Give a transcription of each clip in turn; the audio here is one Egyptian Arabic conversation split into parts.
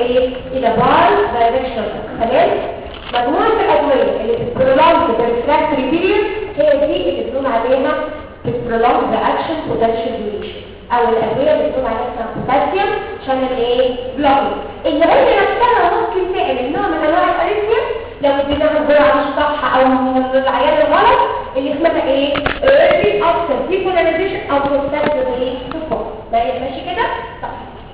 ايه الى باي دايركشن تمام مجموعه الادويه اللي بتبرولونج بالريفراكتوري بيريد هي دي اللي بنقول عليها بتبرولونج ذا اكشن بوتنشال ديوريشن او الادويه اللي بنقول عليها اسمها بوتاسيوم عشان الايه بلوكينج اللي هي نفسها ممكن تعمل نوع من انواع الاريثميا لو اديناها الجرعه مش صح او العيان الغلط اللي اسمها ايه early after depolarization او post ايه support ماشي كده طب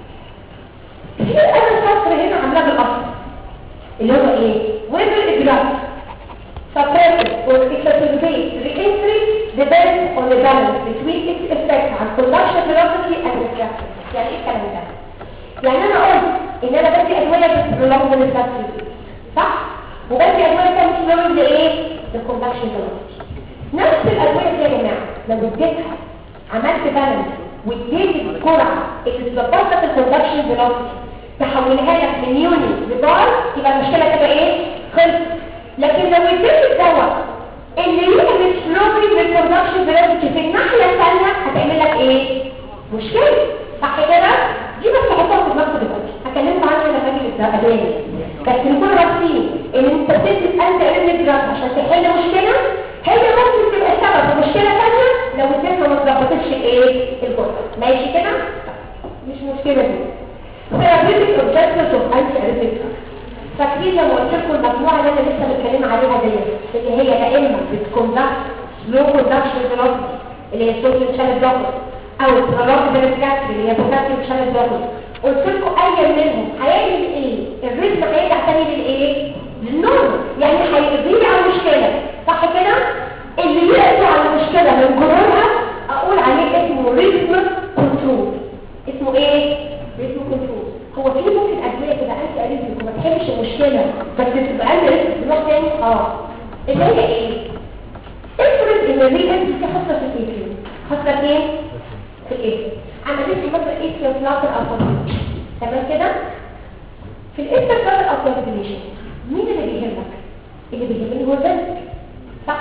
في انا سطر هنا عاملاه بالاصل اللي هو ايه whether the drug suppresses or exacerbates re-entry depends on the balance between its effect on conduction velocity and refractive يعني ايه الكلام ده يعني انا قلت ان انا بدي ادويه بتبرولونج الريفراكتيف صح وبدي ادويه كام بتبرولونج لايه للكوندكشن velocity نفس الادويه دي يا جماعه لو اديتها عملت بالانس واديت الجرعه اللي ظبطت الكوندكشن فيلوسيتي تحولها لك من يوني لبار يبقى المشكله تبقى ايه خلصت لكن لو اديت الدواء اللي يعمل سلوبي بالكوندكشن فيلوسيتي في الناحيه الثانيه هتعمل لك ايه مشكله صح كده دي بس تحطها في دماغك دلوقتي هكلمكم عنها لما اجي للادويه بس نكون راسين ان انت بتدي انت ابن دراج عشان تحل مشكله هي ممكن تبقى سبب في مشكله ثانيه لو اديتها ما ظبطتش ايه الجرعه ماشي كده مش مشكله دي therapeutic objectives of anti-arrhythmic فاكرين لما قلت لكم المجموعه اللي انا لسه بتكلم عليها ديت اللي هي يا اما بتكوندكت سلو كوندكشن فيلوسيتي اللي هي صوت شانل بلوكر او البرولوج بالريفراكتري اللي هي بوتاسيوم شانل بلوكر قلت لكم اي منهم هيعمل ايه الريتم هيرجع تاني للايه للنورمال يعني هيقضي على المشكله صح كده اللي يقضي على المشكله من جذورها اقول عليه اسمه ريتم كنترول اسمه ايه ريتم كنترول هو في ممكن ادويه تبقى انتي اريثميك وما تحلش المشكله بس تبقى انتي اريثميك تروح تاني اه اللي هي ايه افرض ان الري انتي في خاصه في الايه خاصه فين في الايه عملت لي مثلا ايه في بلاطر الفابيليشن تمام كده في الانتر بلاطر الفابيليشن مين اللي بيهمك اللي بيهمني هو الرزق صح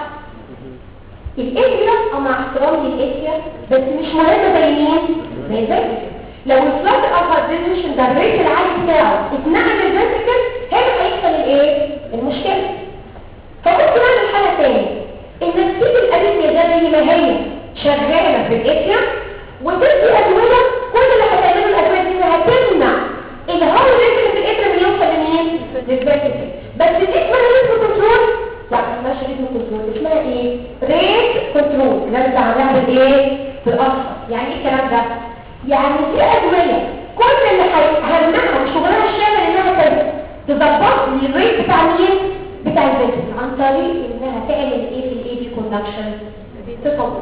الاتريا او مع احترامي للاتريا بس مش مهمه زي مين زي الرزق لو الفلات الفابيليشن ده الريت العالي بتاعه اتنقل للفيزيكال هنا هيحصل الايه المشكله فممكن اعمل حاجه تاني انك تسيب الاريثميا ده زي ما هي شغاله في الاتريا وتدي ادويه كل اللي هتعمله الادويه دي انها هتمنع الهواء اللي في الاتريا اللي يوصل لمين للفيزيكال بس دي اسمها ريتم كنترول لا ما اسمهاش ريتم كنترول اسمها ايه ريت كنترول نرجع عليها بالايه بالاصفر يعني ايه الكلام ده يعني في ادويه كل اللي هيهمها وشغلها الشامل انها تظبط لي الريت بتاع مين بتاع الفيزيكال عن طريق انها تعمل ايه في الاي بي كوندكشن تصور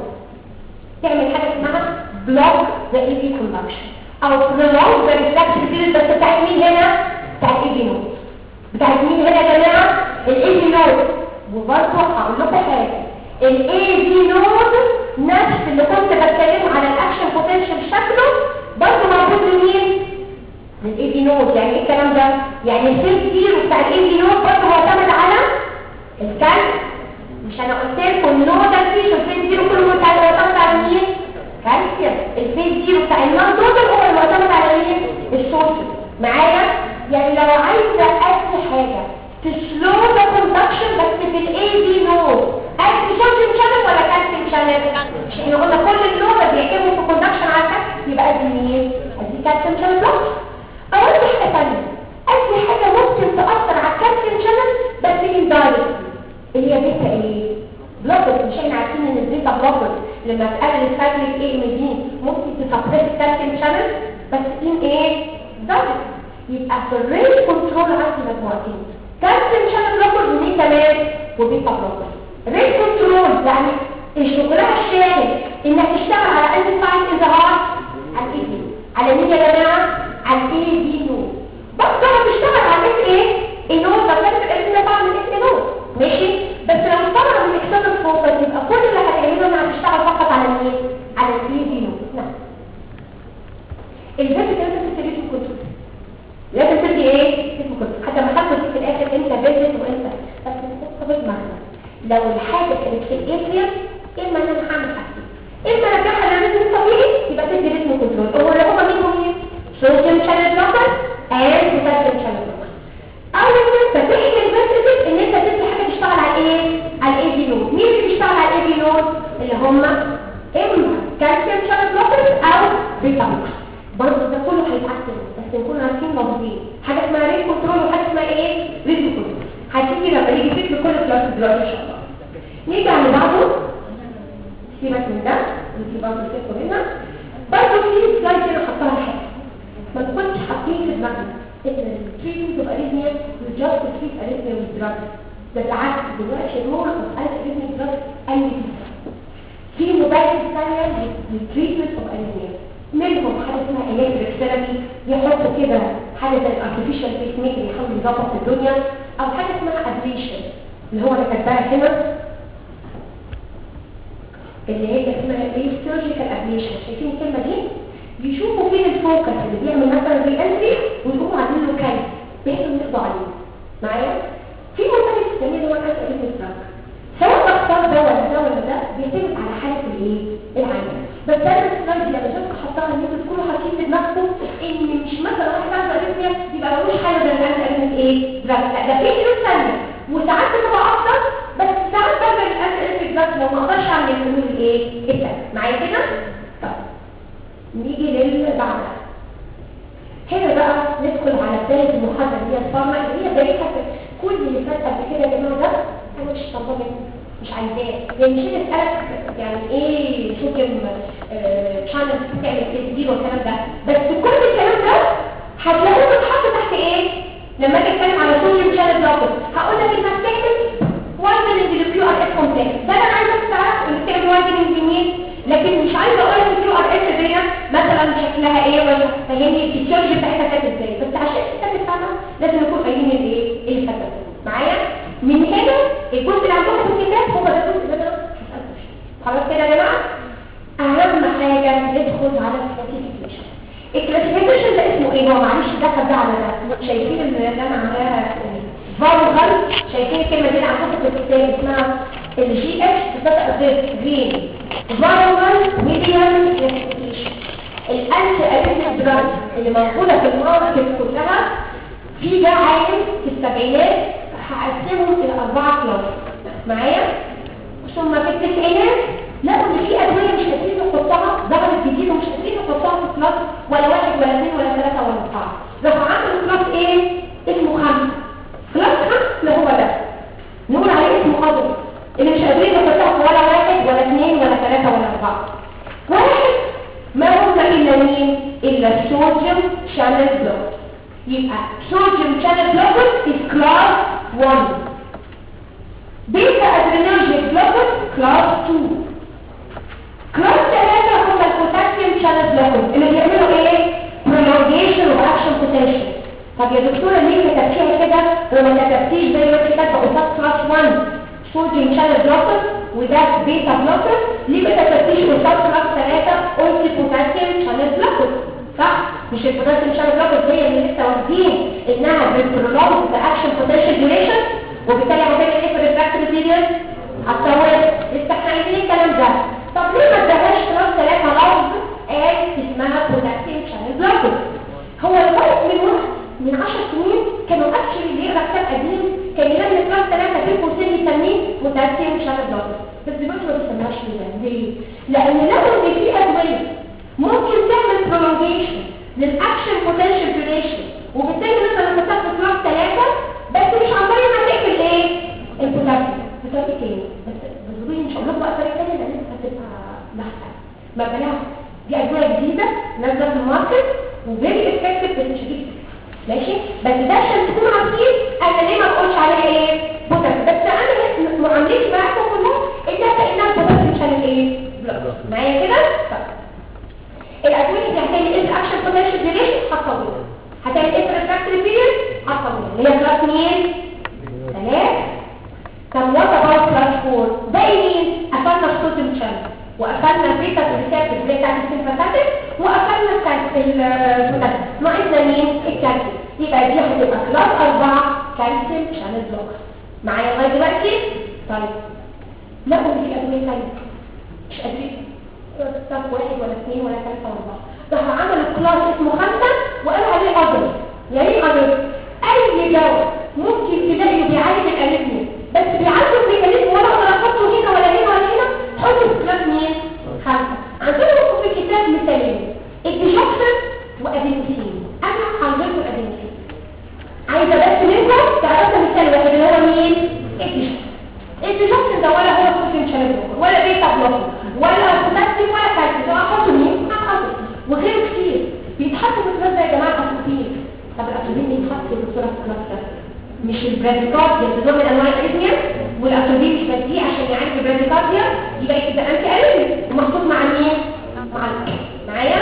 تعمل حاجه اسمها بلوك ذا اي بي كوندكشن او برولونج ذا ريفلكس بيريد بس بتاعت مين هنا بتاعت اي بي نود بتاعت مين هنا يا جماعه الاي بي نود وبرضه هقول لكم حاجه الاي بي نود نفس اللي كنت بتكلم على الاكشن بوتنشال شكله برضه موجود لمين للاي بي نود يعني ايه الكلام ده يعني السيل زيرو بتاع الاي بي نود برضه معتمد على الكالسيوم مش انا قلت لكم النود ده فيه السيل زيرو كله معتمد على مين كالسيوم الفيز زيرو بتاع النون توتال هو المعتمد على مين الصوديوم معايا يعني لو عايزه ادي حاجه تسلو ذا كوندكشن بس في الاي بي نود ادي صوديوم شانل ولا كالسيوم شانل مش احنا قلنا كل النود بيعتمدوا في الكوندكشن على الكالسيوم يبقى ادي مين ادي كالسيوم شانل بلوك او ادي حاجه ثانيه ادي حاجه ممكن تاثر على الكالسيوم شانل بس اندايركت اللي هي بيتا ايه بلوكر مش احنا عارفين ان البيتا بلوكر لما تقلل السايكليك ايه ام دي ممكن تسبريس الكالسيوم شانل بس ان ايه دايركت يبقى في الريت كنترول عندي مجموعتين كالسيوم شانل بلوكر ودي كمان وبيتا بلوكر ريت كنترول يعني شغلها الشاغل انك تشتغل على انت سايت انظهار على الاي دي على مين يا جماعه على الاي دي نود برضه بتشتغل على الاس ايه النود ده بس الاسم طبعا من الاس نود ماشي بس لو طلع من اكسال الفوق يبقى كل اللي هتعمله انها هتشتغل فقط على مين على الاي دي نود نعم الفيزيك لازم تسيبه في الكتب لازم تدي ايه في الكتب حتى ما حطوا في الاخر انت فيزيك وانت بس تحط بمعنى لو الحاجه كانت في الاتريا اما ان انا هعمل حاجتين اما ارجعها للريتم الطبيعي يبقى تدي ريتم كنترول هو اللي هما مين ومين صوديوم شانل بلوكر اند بوتاسيوم محافظين حاجه اسمها ريت كنترول وحاجه اسمها ايه ريت كنترول هتيجي لما يجي فيك بكل كلاس دلوقتي ان شاء الله نيجي على بعضه سيبك من ده ودي برضه سيبكم هنا برضه في سلايد هنا حطها حاجه ما تكونش حاطين في دماغنا ان التريتمنت اوف اريثميا جاست تريت اريثميا بالدراج ده بالعكس دلوقتي الرول اوف اريثميا دراج قل في موبايل ثانيه للتريتمنت اوف اريثميا منهم حاجه اسمها الكتريك ثيرابي يحطوا كده حاجه زي الارتفيشال بيس ميكر يحاول يظبط الدنيا او حاجه اسمها ابليشن اللي هو انا كاتباها هنا اللي هي اسمها ايه سيرجيكال ابليشن شايفين الكلمه دي يشوفوا فين الفوكس اللي بيعمل مثلا زي انتري ويقوموا عاملين له كاي بحيث انه يقضوا عليه معايا في مختلف ثاني اللي هو الانتري سواء اختار ده ولا ده ولا ده بيعتمد على حاله الايه العيان بس انا السلايد لما شفت حطها ان انتوا تكونوا حاطين في دماغكم ان مش مثلا واحد عنده اريثميا يبقى ملوش حاجه زي الانتي اريثميا ايه دراج لا ده في حلول ثانيه وساعات بتبقى افضل بس ساعات بقى الانتي اريثميا دراج لو ما اقدرش اعمل الحلول الايه الثانيه معايا كده طيب نيجي للي بعدها هنا بقى ندخل على بدايه المحاضره اللي هي الفارما اللي هي بدايتها كل اللي فات قبل كده يا جماعه ده انا مش طالبه مش عايزاه يعني مش هنسالك يعني ايه صوديوم شانل تعمل تسجيل والكلام ده بس كل الكلام ده هتلاقوه متحط تحت ايه لما اجي اتكلم على صوديوم شانل بلوكر هقول لك انك تعمل وايدنج للكيو ار اس كومبلكس ده انا عايزك تعرف ان تعمل وايدنج يمين لكن مش عايزه اقول لك الكيو ار اس دي مثلا شكلها ايه ولا فاهمني الفيتشرز بتاعتها كانت ازاي بس عشان انت تفهمها لازم نكون قايلين الايه اللي فاتت معايا من هنا الجزء اللي عندكم في الكتاب هو ده الجزء اللي انا هسألكم فيه خلاص كده يا جماعه اهم حاجه ندخل على الكلاسيفيكيشن الكلاسيفيكيشن ده اسمه ايه هو معلش ده ده على ده شايفين اللي انا عاملاها فالغل شايفين الكلمه دي اللي عندكم في الكتاب اسمها الجي اتش بتبقى جرين فالغل ميديان كلاسيفيكيشن الانتي اريثميك دراج اللي موجوده في الماركت كلها في ده عالم في السبعينات هقسمهم الى اربعه كلاس معايا ثم في التسعينات لقوا ان في ادويه مش قادرين نحطها ظهرت جديد ومش قادرين نحطها في كلاس ولا واحد ولا اثنين ولا ثلاثه ولا اربعه راحوا عملوا كلاس ايه اسمه خمسه كلاس خمسه اللي هو ده نقول عليه اسمه قدر اللي مش قادرين نحطها في ولا واحد ولا اثنين ولا ثلاثه ولا اربعه واحد ما هم الا مين الا الصوديوم شانل بلوك يبقى صوديوم شانل بلوكر is class 1 بيتا ادرينرجيك بلوكر class 2 كلاس 3 هم البوتاسيوم شانل بلوكر اللي بيعملوا ايه prolongation of action potential طب يا دكتوره ليه كتبتيها كده وما كتبتيش زي ما انت كاتبه قصاد كلاس 1 صوديوم شانل بلوكر وده بيتا بلوكر ليه ما كتبتيش قصاد كلاس 3 قلت بوتاسيوم شانل بلوكر صح مش البوتاسيوم شانل بلوكر زي اللي لسه واخدين انها بترولونج ذا اكشن بوتنشال ديوريشن وبالتالي هتعمل ايه في الريفراكتوري بيريود هتطول لسه احنا عايزين الكلام ده طب ليه ما ادهاش كلاس 3 لفظ قال اسمها بوتاسيوم شانل بلوكر هو الفرق من وقت من 10 سنين كانوا اكشلي اللي يقرا كتاب قديم كان يلاقي كلاس 3 بين قوسين يسميه بوتاسيوم شانل بلوكر بس دلوقتي ما بيسموهاش كده ليه؟ لان لقوا ان في ادويه ممكن تعمل prolongation للاكشن بوتنشال ديوريشن وبالتالي مثلا لما تاخد كلاس 3 بس مش عن طريق ما تقفل ايه البوتاسيوم بطريقه ايه بس بس مش هقول لكم بقى طريقه ثانيه لان هتبقى بحثه ما بلاها دي ادويه جديده نازله في الماركت وفيري افكتيف بس مش هتيجي ماشي بس ده عشان تكونوا عارفين انا ليه ما بقولش عليها ايه بوتاسيوم بس انا معاملتي معاكم كلها انها كانها بوتاسيوم عشان ايه بلوك معايا كده طيب الادويه دي هتعمل ايه اكشن بوتنشال ديليشن هتطول هتعمل ايه ريفراكتوري بيريد هتطول اللي هي كلاس مين ثلاث طب وات اباوت كلاس 4 باقي مين قفلنا الصوديوم شانل وقفلنا البيتا ريسبتور اللي بتاعت السيمباثيك وقفلنا البوتاسيوم ناقصنا مين الكالسيوم يبقى دي هتبقى كلاس 4 كالسيوم شانل بلوك معايا لغايه دلوقتي طيب لقوا ان في ادويه ثانيه مش قادرين صف واحد ولا اثنين ولا ثلاثة ولا أربعة راح عملوا كلاس اسمه خمسة وقالوا عليه قدر يعني ايه قدر؟ أي دواء ممكن تلاقيه بيعالج الأريثميا بس بيعالج الميكانيزم ولا أقدر أحطه هنا ولا هنا ولا هنا حطه في كلاس مين؟ خمسة عندنا لكم في الكتاب مثالين الديجوكسن وأدينوسين أنا هنزلكم الأدينوسين بلوك ولا بوتاسيوم ولا كالسيوم لو احط مين هحطه وغيره كتير بيتحطوا في الكلاس ده يا جماعه اتروبين طب الاتروبين بيتحط في الدكتوره في الكلاس ده مش البراديكارديا بنوع من انواع الاريثميا والاتروبين مش بديه عشان يعالج البراديكارديا يبقى يبقى انتي اريثميا ومحطوط مع مين مع ال- معايا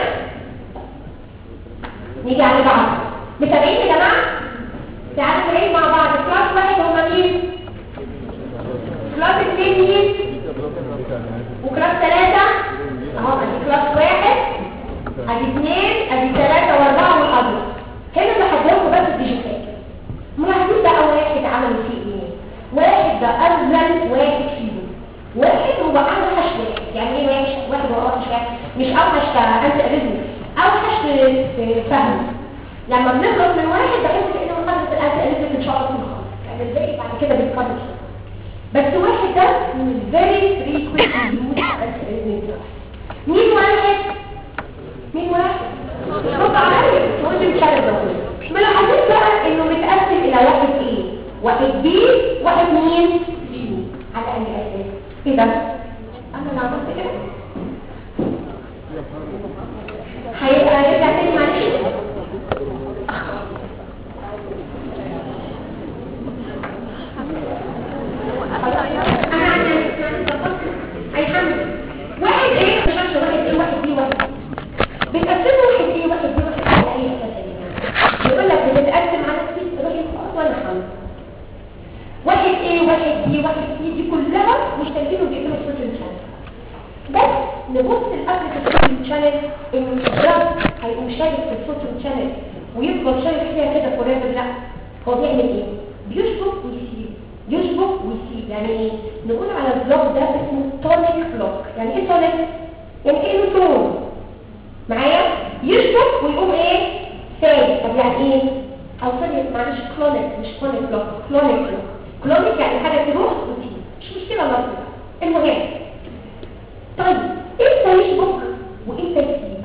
نيجي على بعض متابعين يا جماعه تعالوا نعيد مع بعض كلاس واحد هما مين كلاس اثنين مين وكلاس ثلاثة اهو ادي كلاس واحد ادي اثنين ادي ثلاثة واربعة والابيض هنا اللي هديلكم بس الديجيتال ملاحظين بقى واحد عمل فيه ايه واحد ده ارزل واحد فيهم واحد هو اوحش واحد يعني ايه وحش واحد هو اوحش واحد مش اوحش كانت ارزل اوحش في في فهم لما بنخلص من واحد بحس كانه مقدس الانت ارزل ان شاء الله كله خالص يعني الباقي بعد كده بيتقدر بس واحد ده من very frequent use anti مين واحد؟ مين واحد؟ رد عليا صوتي مش عارف اقول ملاحظين بقى انه متقسم الى واحد ايه؟ واحد بي واحد مين؟ سي على اي اساس؟ ايه ده؟ انا اللي عملت كده؟ هيبقى هيرجع تاني معلش انا عندي هيحمل واحد ايه مش عارفه واحد ايه واحد بي واحد بنقسمه واحد ايه واحد بي واحد على اي اساس يا جماعه يقول لك بنتقسم على سبيس روحي خلاص ولا حمل واحد ايه واحد بي واحد سي دي كلها مشتركين وبيقفلوا السوشيال شانل بس نبص القبل في السوشيال شانل ان الدرج هيقوم شايف في السوشيال شانل ويفضل شايف فيها كده فوريفر لا هو بيعمل ايه؟ بيشبك ويسيب يشبك ويسيب يعني ايه؟ نقول على البلوك ده اسمه تونيك بلوك يعني ايه تونيك؟ يعني ايه تون معايا؟ يشبك ويقوم ايه؟ سايب طب يعني ايه؟ او سوري معلش كلونيك مش تونيك بلوك كلونيك بلوك كلونيك يعني حاجه تروح وتيجي مش مشكله اللفظ ده المهم طيب امتى يشبك وامتى يسيب؟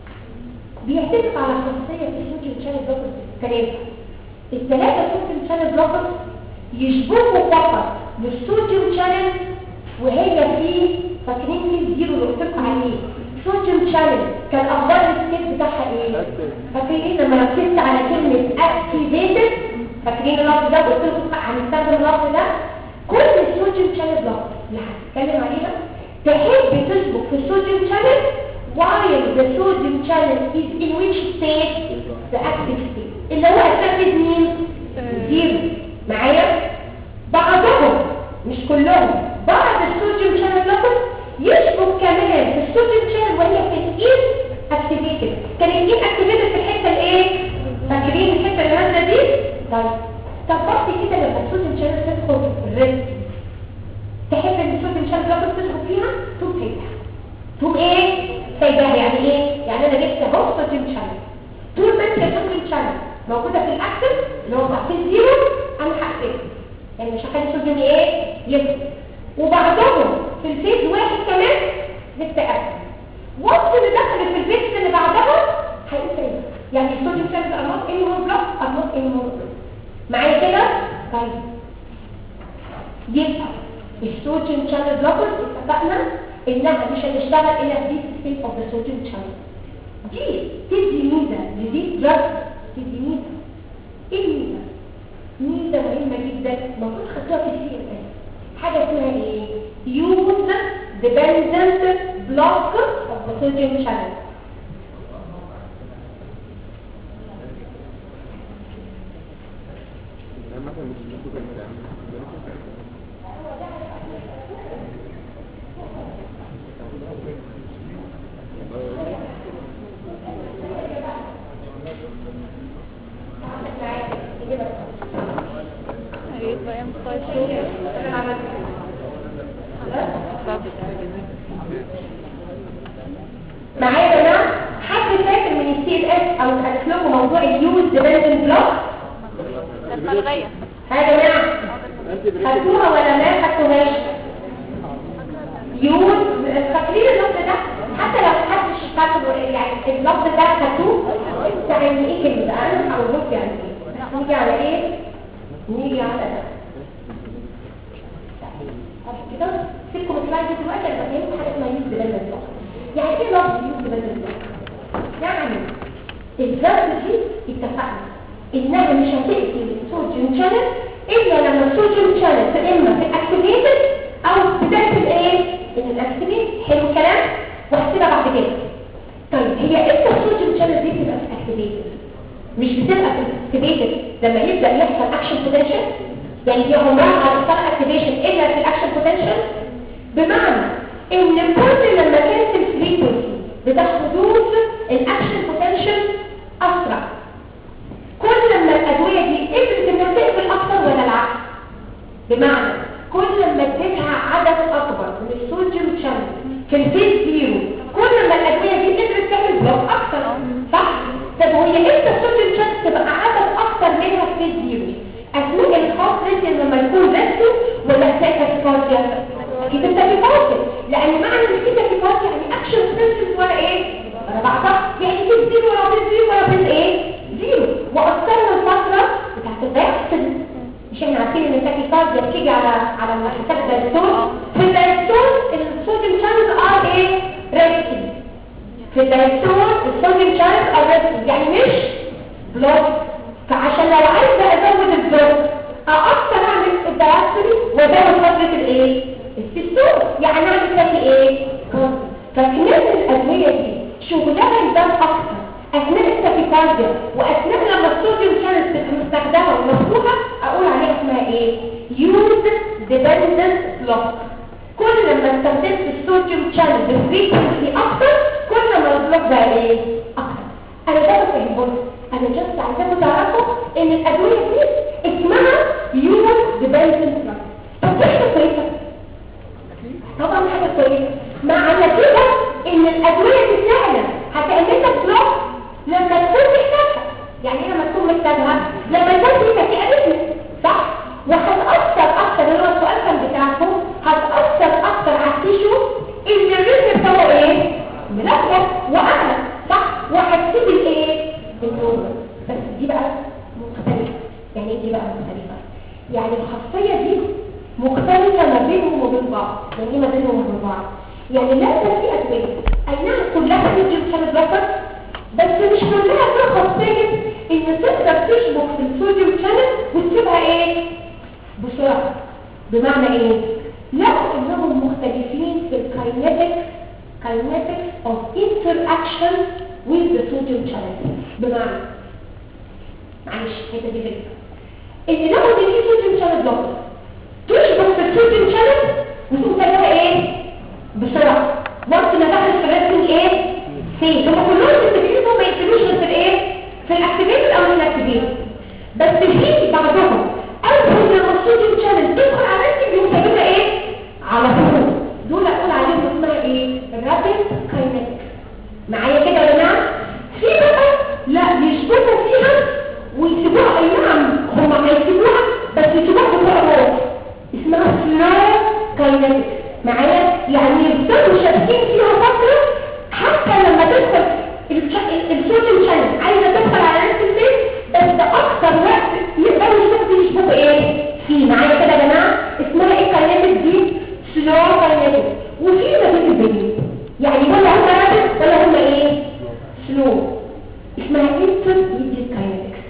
بيعتمد على خاصيه السوشيال شانل بلوكرز الثلاثه الثلاثه سوشيال شانل بلوكرز يشبكوا فقط للصوديوم شانل وهي في فاكرين في الزيرو اللي قلت لكم عليه صوديوم شانل كان اخبار الستيت بتاعها ايه فاكرين لما ركزت على كلمه اكتيفيتد فاكرين اللفظ ده قلت لكم هنستخدم اللفظ ده كل الصوديوم شانل بلوك اللي هتتكلم عليها تحب تشبك في الصوديوم شانل while the sodium channel is in which state the active state اللي هو active مين زيرو معايا بعضهم مش كلهم بعض الصوديوم شانل بلوكر يشبك كمان في الصوديوم شانل وهي في الايد اكتيفيتد كان الايد اكتيفيتد في الحته الايه فاكرين الحته اللي نازله دي طيب طب بص كده لما الصوديوم شانل تدخل في الريست تحب ان الصوديوم شانل بلوكر تشبك فيها تقوم سايبها تقوم ايه سايباها يعني ايه يعني انا جبت اهو صوديوم شانل طول ما انت الصوديوم شانل موجوده في الاكتف اللي هو تحت الزيرو انا هقفله يعني مش هخلي الصوديوم ايه يفضل وبعدهم في الفيز واحد كمان لسه اكتف وقت اللي دخلت في الفيز اللي بعدها هيقوم سايبها يعني الصوديوم شانل ارمات اني مور بلوك ارمات اني مور بلوك معايا كده طيب يبقى الصوديوم شانل بلوكرز اتفقنا انها مش هتشتغل الا في ستيت اوف ذا صوديوم شانل دي تدي ميزه لدي دراج تدي ميزه ايه الميزه ميزه مهمه جدا المفروض خدوها في السي ام اس حاجه اسمها ايه يوز ديبندنت بلوكر اوف ذا صوديوم شانل هيبقى امتى الشغل معايا يا جماعه حد فاكر من السي ام اس او اتحدث لكم موضوع اليوز ديبندنت بلوك الملغية ها يا جماعه خدتوها ولا ما خدتوهاش يوز فاكرين اللفظ ده حتى لو محدش فاكره يعني اللفظ ده خدتوه يعني ايه كلمه ده انا هقول لكم يعني ايه نيجي على ايه نيجي على ده عشان كده سيبكم السلايد دي دلوقتي انا بفهمكم حاجه اسمها يوز ديبندنت بلوك يعني ايه لفظ يوز ديبندنت بلوك يعني الذات دي اتفقنا انها مش هتقفل الصوديوم شانل الا لما الصوديوم شانل اما في اكتيفيتد او بتقفل ايه ان الاكتيفيت حلو الكلام واحسبها بعد كده طيب هي امتى الصوديوم شانل دي بتبقى في اكتيفيتد مش بتبقى في اكتيفيتد لما يبدا يحصل اكشن بوتنشال يعني هي عمرها ما هتحصل اكتيفيشن الا في الاكشن بوتنشال بمعنى ان كل لما كانت الفريكونسي بتاع حدوث الاكشن بوتنشال اسرع كل ما الادويه دي قدرت انها تقفل اكتر ولا العكس بمعنى كل ما اديتها عدد اكبر من الصوديوم شانل في الفيز زيرو كل ما الادويه دي قدرت تعمل بلوك اكتر صح طب وهي امتى الصوديوم شانل تبقى عدد اكتر منها في فيز زيرو اثناء الخاص ريتم لما يكون ريتم ولا اثناء تاكيكارديا اكيد التاكيكارديا لان معنى ان في تاكيكارديا يعني اكشن بوتنشال ولا ايه ولا بعضها يعني في زيرو ولا في زيرو ولا في ايه زيرو واثرنا الفتره بتاعت الدايستول مش احنا عارفين ان التاكيكارديا بتيجي على على حساب الدايستول في الدايستول الصوديوم شانلز ار ايه ريستنج في الدايستول الصوديوم شانلز ار ريستنج يعني مش بلوك فعشان لو عايزه ازود البلوك اكتر اعمل الدايستولي وازود فتره الايه السيستول يعني اعمل تاني ايه فكميه الادويه دي شغلها يبان اكتر اثناء التاكيكارديا واثناء لما الصوديوم شانل تبقى مستخدمه ومفتوحه اقول عليها اسمها ايه يوز ديبندنت بلوك كل ما استخدمت الصوديوم شانل بفريكونسي اكتر كل ما البلوك بقى ايه اكتر انا ده بفهمكم انا جست عايزاكم تعرفوا ان الادويه دي اسمها يوز ديبندنت بلوك طب دي حاجه كويسه طبعا حاجه كويسه مع نتيجه ان الادويه دي فعلا هتعمل لك بلوك لما تكون محتاجها يعني ايه لما تكون محتاجها لما يكون في تكيئة صح وهتأثر اكتر اللي هو السؤال كان بتاعكم هتأثر اكتر على التيشو اللي الريتم بتاعه ايه ملخبط واعلى صح وهتسيب الايه النورمال بس دي بقى مختلفه يعني ايه دي بقى مختلفه يعني الخاصيه دي مختلفه ما بينهم وبين بعض يعني ايه ما بينهم وبين بعض يعني لازم في ادويه اي نعم كلها تدي بسبب بكر بس مش كلها فيها خاصيه ان تقدر تشبك في الصوديوم شانل وتسيبها ايه بسرعه بمعنى ايه لقوا انهم مختلفين في الكاينيتيك kinematics of interaction with the sodium channel بمعنى معلش الحته دي فكره ان لقوا ان في صوديوم شانل بلوك تشبك في الصوديوم شانل وتقوم تعملها ايه بسرعه وقت ما دخل في الريتم ايه سي هم كلهم متفقين ما يقتلوش غير في الايه في الاكتيفيت او الاكتيفيت بس في بعضهم اول لما الصوديوم شانل تدخل على الريتم يقوم تعملها ايه على طول دول اقول عليهم اسمها ايه رابيد كاينetics معايا كده يا جماعه في بقى لا يشبكوا فيها ويسيبوها اي نعم هم هيسيبوها بس يسيبوها بسرعه اسمها سلو كاينetics معايا يعني يفضلوا شابكين فيها فتره حتى لما تدخل الصوديوم شانل عايزه تدخل على نفس البيت بس ده اكتر وقت يقدروا يشبكوا يشبكوا ايه في معايا كده يا جماعه اسمها ايه كاينetics دي سلو كاينetics وفي ما بين البنين يعني ولا هم رابط ولا هم ايه سلو اسمها intermediate kinetics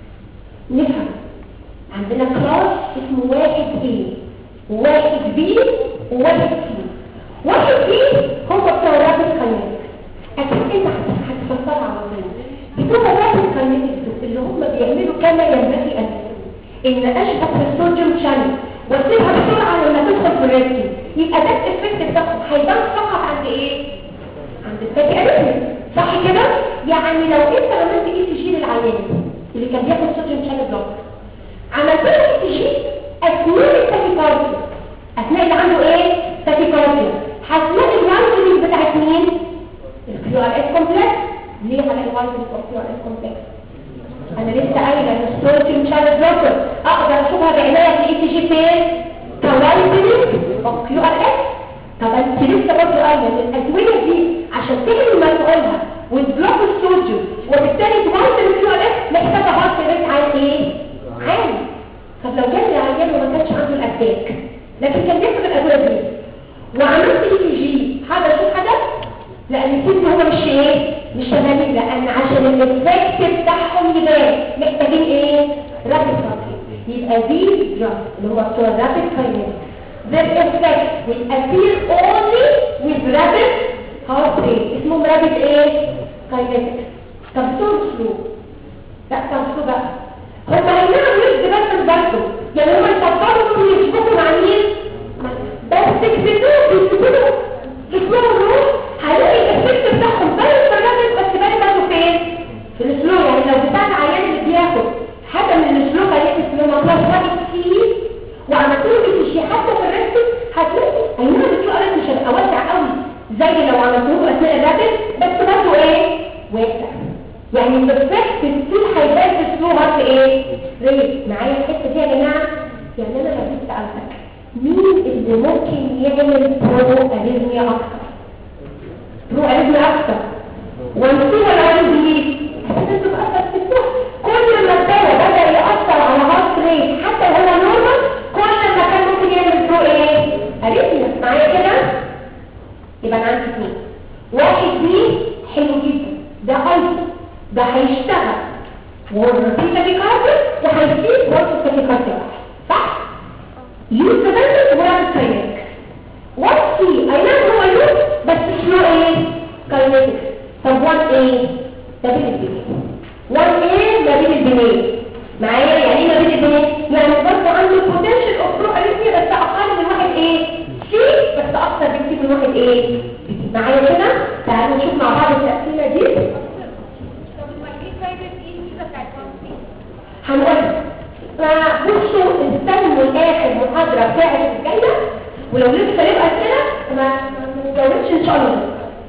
نفهم عندنا كلاس اسمه واحد A وواحد B وواحد C واحد B هم بتوع رابط kinetics اكيد انت هتفسرها على طول بتوع رابط kinetics اللي هم بيعملوا كما ينبغي ان ان اشبك في الصوديوم شانل واسيبها بسرعه لما تدخل في الريتم يبقى ده الافكت بتاعهم هيبان فقط عند ايه عند الفاتي اريثميا صح كده يعني لو انت عملت اي سي جي للعيان اللي كان بياخد صوديوم شانل بلوك عملت له اي سي جي اثناء التاكيكارديا اثناء اللي عنده ايه تاكيكارديا هتلاقي الوايتنج بتاعت مين الكيو ار اس كومبلكس ليه على الوايتنج اوف كيو ار اس كومبلكس انا لسه قايله ان الصوديوم شانل بلوكر اقدر اشوفها بعنايه في الاي سي جي فين كوايتنج اوف كيو ار اس طب انت لسه برضه قايله ان الادويه دي عشان تعمل مفعولها وتبلوك الصوديوم وبالتالي توصل الكيو ار اس محتاجه هارت ريت عالي ايه؟ عالي طب لو جالي العيان وما كانش عنده الاتاك لكن كان بياخد الادويه دي وعملت اي جي حاجه اشوف حاجه لان الست هما مش ايه مش شغالين لان عشان الافكت بتاعهم يبان محتاجين ايه رابط تركيب يبقى دي دراج اللي هو بتوع رابط كاينيز their effect will appear only with rapid heart rate اسمهم rapid ايه كاينيتك طب سلو لا طب سلو بقى هم هينعملوا مش بس برضه يعني هم يفكروا يشبكوا مع مين بس تكتبوه بيكتبوه يكتبوه الروح هلاقي الافكت بتاعهم باين في الرابط بس باين برضه فين في السلو يعني لو بتاع العيان اللي بياخد حاجه من السلو كانت اسمه مطلب واحد فيه وعملت له بتشي حتى في الريست هتلاقي ايوه السلو قالت مش هتبقى واسع قوي زي لو عملته اثناء الرابط بس برضه ايه واسع يعني الافكت ستيل هيبان في السلو هارت ايه ريت معايا الحته دي يا جماعه يعني انا لو جيت سالتك مين اللي ممكن يعمل برو اريزميا اكتر برو اريزميا اكتر وانسي ولا وان بي عشان تبقى تفتح كل ما الدواء بدا ياثر على هارت ريت حتى هو نورمال كل ما كان ممكن يعمل برو ايه اريزميا معايا كده يبقى انا عندي اثنين واحد دي حلو جدا ده ايضا ده هيشتغل والرصيد تاكيكارديا وهيسيب برضه تاكيكارديا صح؟ يوز كمان ولا كاينيك وات سي اي نعم هو يوز بس شنو ايه؟ كاينيك طب وات ايه؟ ما بين البنين وات ايه ما بين البنين معايا يعني ايه ما بين البنين؟ يعني برضه عنده بوتنشال اوف برو اريثميا بس اقل من واحد ايه؟ سي بس اكتر بكتير من واحد ايه؟ معايا كده؟ تعالوا نشوف مع بعض التقسيمه دي هنقول فبصوا استنوا الاخر محاضرة بتاعت الجاية ولو لسه ليه اسئلة ما نجاوبش ان شاء الله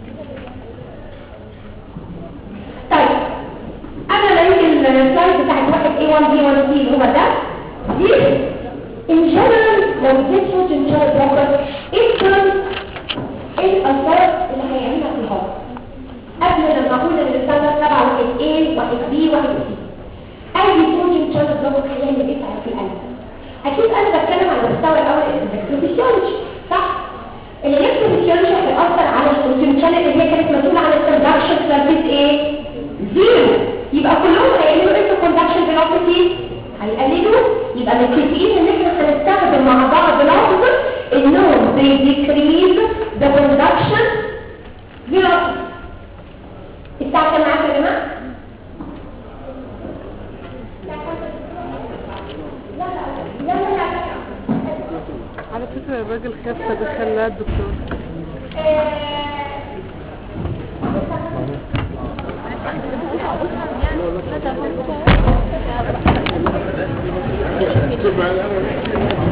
طيب قبل ما يجي السلايد بتاعت واحد A1 B1 C اللي هو ده دي in general لو اديت صوت ان شاء الله بكره ايه الكلام ايه الاثار اللي هيعملها في الهواء قبل لما اقول ان الرسالة سبعة واحد A واحد B واحد C اي بروجين شانل ضغط هيعمل ايه في القلب اكيد انا بتكلم على المستوى الاول الالكتروفيسيولوجي صح الالكتروفيسيولوجي هيأثر على البروجين شانل اللي هي كانت مسؤوله عن الكوندكشن سيرفيس ايه زيرو يبقى كلهم هيعملوا ايه في الكوندكشن فيلوسيتي هيقللوا يبقى متفقين ان احنا هنستخدم مع بعض لفظ انهم they decrease the conduction velocity الساعه كام معاك يا جماعه على فكرة الراجل خاف فدخلها الدكتور لا ده هو